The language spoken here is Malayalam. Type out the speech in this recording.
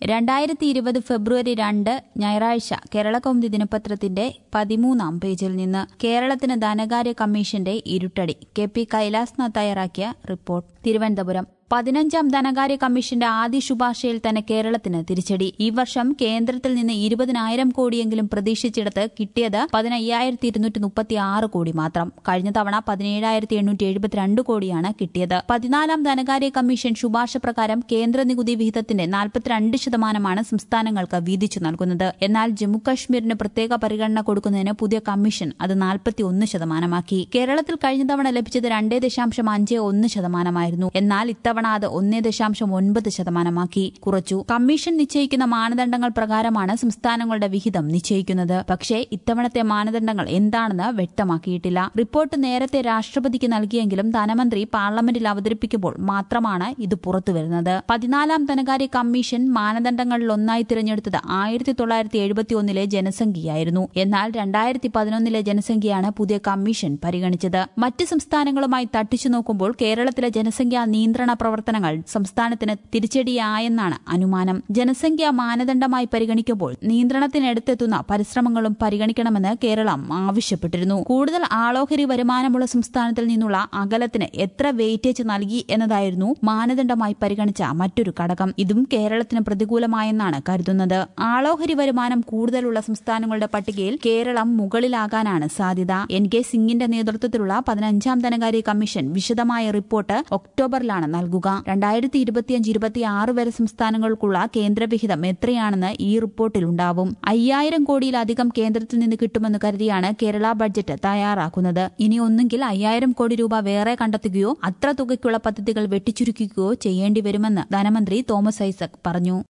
രണ്ടായിരത്തി ഇരുപത് ഫെബ്രുവരി രണ്ട് ഞായറാഴ്ച കേരളകൗമുദി ദിനപത്രത്തിന്റെ പതിമൂന്നാം പേജിൽ നിന്ന് കേരളത്തിന് ധനകാര്യ കമ്മീഷന്റെ ഇരുട്ടടി കെ പി കൈലാസ്നാഥ് തയ്യാറാക്കിയ റിപ്പോർട്ട് തിരുവനന്തപുരം പതിനഞ്ചാം ധനകാര്യ കമ്മീഷന്റെ ആദ്യ ശുപാർശയിൽ തന്നെ കേരളത്തിന് തിരിച്ചടി ഈ വർഷം കേന്ദ്രത്തിൽ നിന്ന് ഇരുപതിനായിരം കോടിയെങ്കിലും പ്രതീക്ഷിച്ചിടത്ത് കിട്ടിയത് പതിനയ്യായിരത്തി ഇരുന്നൂറ്റി മുപ്പത്തി ആറ് കോടി മാത്രം കഴിഞ്ഞ തവണ പതിനേഴായിരത്തി എണ്ണൂറ്റി എഴുപത്തിരണ്ട് കോടിയാണ് കിട്ടിയത് പതിനാലാം ധനകാര്യ കമ്മീഷൻ ശുപാർശ പ്രകാരം കേന്ദ്ര നികുതി വിഹിതത്തിന്റെ നാൽപ്പത്തിരണ്ട് ശതമാനമാണ് സംസ്ഥാനങ്ങൾക്ക് വീതിച്ചു നൽകുന്നത് എന്നാൽ ജമ്മുകശ്മീരിന് പ്രത്യേക പരിഗണന കൊടുക്കുന്നതിന് പുതിയ കമ്മീഷൻ അത് നാൽപ്പത്തി ഒന്ന് ശതമാനമാക്കി കേരളത്തിൽ കഴിഞ്ഞ തവണ ലഭിച്ചത് രണ്ടേ ദശാംശം അഞ്ച് ഒന്ന് ശതമാനമായിരുന്നു എന്നാൽ ഇത്തവണ അത് ഒന്നേ ദശാംശം ഒൻപത് ശതമാനമാക്കി കുറച്ചു കമ്മീഷൻ നിശ്ചയിക്കുന്ന മാനദണ്ഡങ്ങൾ പ്രകാരമാണ് സംസ്ഥാനങ്ങളുടെ വിഹിതം നിശ്ചയിക്കുന്നത് പക്ഷേ ഇത്തവണത്തെ മാനദണ്ഡങ്ങൾ എന്താണെന്ന് വ്യക്തമാക്കിയിട്ടില്ല റിപ്പോർട്ട് നേരത്തെ രാഷ്ട്രപതിക്ക് നൽകിയെങ്കിലും ധനമന്ത്രി പാർലമെന്റിൽ അവതരിപ്പിക്കുമ്പോൾ മാത്രമാണ് ഇത് പുറത്തുവരുന്നത് പതിനാലാം ധനകാര്യ കമ്മീഷൻ മാനദണ്ഡങ്ങളിലൊന്നായി തിരഞ്ഞെടുത്തത് ആയിരത്തി തൊള്ളായിരത്തി എഴുപത്തിയൊന്നിലെ ജനസംഖ്യയായിരുന്നു എന്നാൽ രണ്ടായിരത്തി പതിനൊന്നിലെ ജനസംഖ്യയാണ് പുതിയ കമ്മീഷൻ പരിഗണിച്ചത് മറ്റ് സംസ്ഥാനങ്ങളുമായി തട്ടിച്ചു നോക്കുമ്പോൾ കേരളത്തിലെ ജനസംഖ്യാ നിയന്ത്രണ പ്രവർത്തനങ്ങൾ സംസ്ഥാനത്തിന് തിരിച്ചടിയായെന്നാണ് അനുമാനം ജനസംഖ്യാ മാനദണ്ഡമായി പരിഗണിക്കുമ്പോൾ നിയന്ത്രണത്തിനടുത്തെത്തുന്ന പരിശ്രമങ്ങളും പരിഗണിക്കണമെന്ന് കേരളം ആവശ്യപ്പെട്ടിരുന്നു കൂടുതൽ ആളോഹരി വരുമാനമുള്ള സംസ്ഥാനത്തിൽ നിന്നുള്ള അകലത്തിന് എത്ര വെയിറ്റേജ് നൽകി എന്നതായിരുന്നു മാനദണ്ഡമായി പരിഗണിച്ച മറ്റൊരു ഘടകം ഇതും കേരളത്തിന് പ്രതികൂലമായെന്നാണ് കരുതുന്നത് ആളോഹരി വരുമാനം കൂടുതലുള്ള സംസ്ഥാനങ്ങളുടെ പട്ടികയിൽ കേരളം മുകളിലാകാനാണ് സാധ്യത എൻ കെ സിംഗിന്റെ നേതൃത്വത്തിലുള്ള പതിനഞ്ചാം ധനകാര്യ കമ്മീഷൻ വിശദമായ റിപ്പോർട്ട് ഒക്ടോബറിലാണ് നൽകുക രണ്ടായിരത്തി ഇരുപത്തിയഞ്ച് ഇരുപത്തിയാറ് വരെ സംസ്ഥാനങ്ങൾക്കുള്ള കേന്ദ്രവിഹിതം എത്രയാണെന്ന് ഈ റിപ്പോർട്ടിലുണ്ടാവും അയ്യായിരം കോടിയിലധികം കേന്ദ്രത്തിൽ നിന്ന് കിട്ടുമെന്ന് കരുതിയാണ് കേരള ബഡ്ജറ്റ് തയ്യാറാക്കുന്നത് ഇനി ഒന്നുകിൽ അയ്യായിരം കോടി രൂപ വേറെ കണ്ടെത്തുകയോ അത്ര തുകയ്ക്കുള്ള പദ്ധതികൾ വെട്ടിച്ചുരുക്കുകയോ ചെയ്യേണ്ടി വരുമെന്ന് ധനമന്ത്രി തോമസ് ഐസക് പറഞ്ഞു